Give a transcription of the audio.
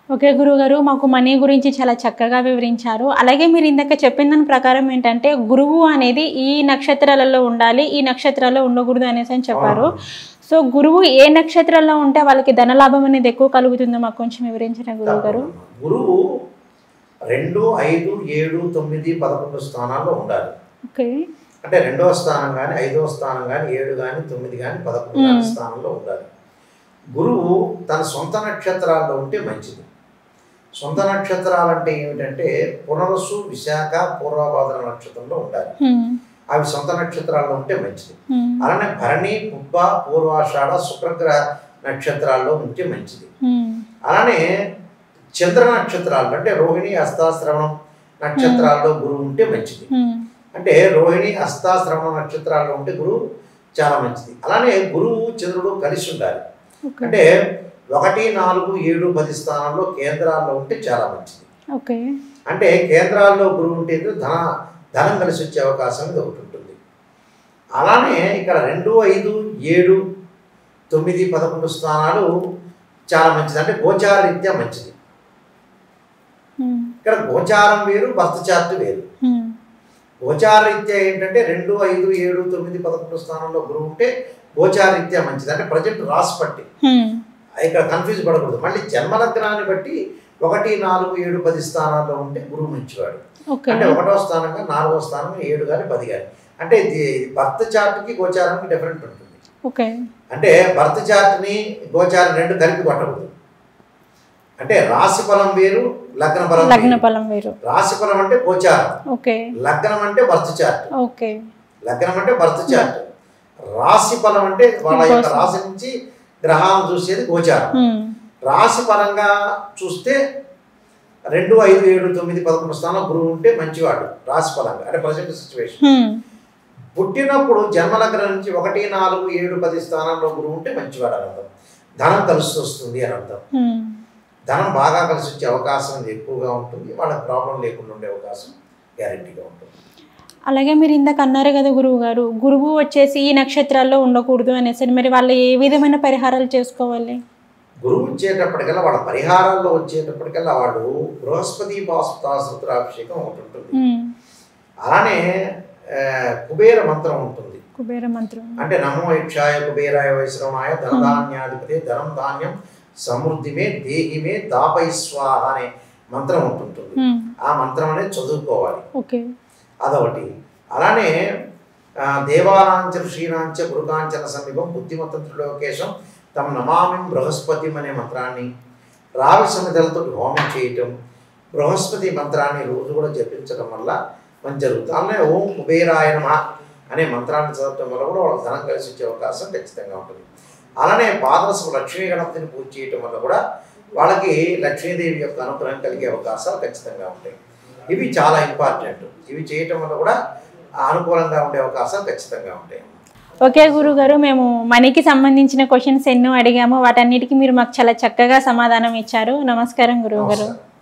Okay గురుగారు మాకు money గురించి చాలా చక్కగా వివరించారు అలాగే మీరు ఇందాక చెప్పిన దాని ప్రకారం ఏంటంటే గురువు అనేది ఈ నక్షత్రాలలో ఉండాలి ఈ నక్షత్రాల్లో ఉండకూడదు అనేసి అని చెప్పారు సో గురువు ఏ నక్షత్రాల్లో ఉంటే వాళ్ళకి ధనలాభం అనేది ఎక్కువ కలుగుతుందో మాకు కొంచెం వివరించిన గురువు గారు గురువు రెండు ఐదు ఏడు తొమ్మిది పదకొండు స్థానాల్లో ఉండాలి ఓకే అంటే రెండవ స్థానం కానీ ఐదవ స్థానం కానీ ఏడు కానీ తొమ్మిది కానీ పదకొండు కానీ మ్మ్. స్థానంలో ఉండాలి గురువు తన సొంత నక్షత్రాల్లో ఉంటే మంచిది సొంత నక్షత్రాలు అంటే ఏమిటంటే పునరసు విశాఖ పూర్వభాద్ర నక్షత్రంలో ఉండాలి హ్మ్. అవి సొంత నక్షత్రాల్లో ఉంటే మంచిది హ్మ్. అలానే భరణి పుబ్బ పూర్వాషాఢ శుక్రగ్రహ నక్షత్రాల్లో ఉంటే మంచిది హ్మ్. అలానే చంద్ర నక్షత్రాలు అంటే రోహిణి హస్తాశ్రవణం నక్షత్రాల్లో గురువు ఉంటే మంచిది హ్మ్. అంటే రోహిణి హస్తాశ్రవణ నక్షత్రాల్లో ఉంటే గురువు చాలా మంచిది అలానే గురువు చంద్రుడు కలిసి ఉండాలి ఓకే అంటే ఒకటి నాలుగు ఏడు పది స్థానాల్లో కేంద్రాల్లో ఉంటే చాలా మంచిది ఓకే అంటే కేంద్రాల్లో గురువు ఉంటే ధన ధనం కలిసి వచ్చే అవకాశం ఇది ఒకటి ఉంటుంది అలానే ఇక్కడ రెండు ఐదు ఏడు తొమ్మిది పదకొండు స్థానాలు చాలా మంచిది అంటే గోచార రీత్యా మంచిది హ్మ్. ఇక్కడ గోచారం వేరు భర్త చార్ట్ వేరు హ్మ్. గోచార రీత్యా ఏంటంటే రెండు ఐదు ఏడు తొమ్మిది పదకొండు స్థానంలో గురువు ఉంటే గోచార రీత్యా మంచిది అంటే ప్రజెంట్ రాసి పట్టి హ్మ్. ఇక్కడ కన్ఫ్యూజ్ పడకూడదు మళ్ళీ జన్మలగ్నాన్ని బట్టి ఒకటి నాలుగు ఏడు పది స్థానాల్లో ఉంటే గురువు మంచివాడు ఓకే అంటే ఒకటో స్థానంగా నాలుగో స్థానం ఏడు కానీ పది కానీ అంటే ఇది భర్త చార్ట్కి గోచారానికి డిఫరెంట్ ఉంటుంది ఓకే అంటే భర్త చార్ట్ని గోచారం రెండు కలిపి కొట్టకూడదు అంటే రాశి ఫలం వేరు లగ్న ఫలం లగ్న వేరు. ఫలం వేరు రాశి ఫలం అంటే గోచారం ఓకే లగ్నం అంటే భర్త చార్ట్ ఓకే లగ్నం అంటే భర్త చార్ట్ రాశి ఫలం అంటే వాళ్ళ యొక్క గోచారం. రాశి నుంచి గ్రహాలను చూసేది గోచారం హ్మ్. రాశి పరంగా చూస్తే రెండు ఐదు ఏడు తొమ్మిది పదకొండు స్థానం గురువు ఉంటే మంచివాడు రాశి పరంగా అంటే ప్రజెంట్ సిచ్యువేషన్ హ్మ్. పుట్టినప్పుడు జన్మలగ్నం నుంచి ఒకటి నాలుగు ఏడు పది స్థానంలో గురువు ఉంటే మంచివాడు అని అర్థం ధనం కలిసి వస్తుంది అని అర్థం హ్మ్. ధనం బాగా కలిసి వచ్చే అవకాశం ఎక్కువగా ఉంటుంది వాళ్ళకి ప్రాబ్లం లేకుండా ఉండే అవకాశం గ్యారెంటీగా ఉంటుంది అలాగే మీరు ఇందాక అన్నారు కదా గురువు గారు గురువు వచ్చేసి ఈ నక్షత్రాల్లో ఉండకూడదు అనేసి మరి వాళ్ళు ఏ విధమైన పరిహారాలు చేసుకోవాలి గురువు వచ్చేటప్పటికల్లా వాళ్ళ పరిహారాల్లో వచ్చేటప్పటికల్లా వాళ్ళు బృహస్పతి పాశుపతాశ్రుతాభిషేకం ఒకటి ఉంటుంది హ్మ్. అలానే ఆ, కుబేర మంత్రం ఉంటుంది కుబేర మంత్రం అంటే నమో యక్షాయ కుబేరాయ వైశ్రవణాయ ధనధాన్యాధిపతి ధనం ధాన్యం సమృద్ధిమే దేహిమే దాపై స్వాహ అనే మంత్రం ఉంటుంటుంది హ్మ్. ఆ మంత్రం అనేది చదువుకోవాలి ఓకే అదొకటి అలానే ఆ, దేవానాంచ ఋషీనాంచ గురుకాంచన సమీపం బుద్ధిమత్తం త్రిలోకేశం తమ నమామి బృహస్పతి అనే మంత్రాన్ని రావి సమిధలతో హోమం చేయటం బృహస్పతి మంత్రాన్ని రోజు కూడా జపించడం వల్ల మంచి జరుగుతుంది అలానే ఓం కుబేరాయ నమః అనే మంత్రాన్ని చదవటం వల్ల కూడా వాళ్ళకి ధనం కలిసి వచ్చే అవకాశం ఖచ్చితంగా ఉంటుంది అలానే పాదరసపు లక్ష్మీ గణపతిని పూజ చేయటం వల్ల కూడా వాళ్ళకి లక్ష్మీదేవి యొక్క అనుగ్రహం కలిగే అవకాశాలు ఖచ్చితంగా ఉంటాయి ఇవి చాలా ఇంపార్టెంట్ ఇవి చేయటం వల్ల కూడా అనుకూలంగా ఉండే అవకాశాలు ఖచ్చితంగా ఉంటాయి ఓకే గురువు గారు మేము మనీకి సంబంధించిన క్వశ్చన్స్ ఎన్నో అడిగాము వాటన్నిటికీ మీరు మాకు చాలా చక్కగా సమాధానం ఇచ్చారు నమస్కారం గురువు గారు నమస్కారం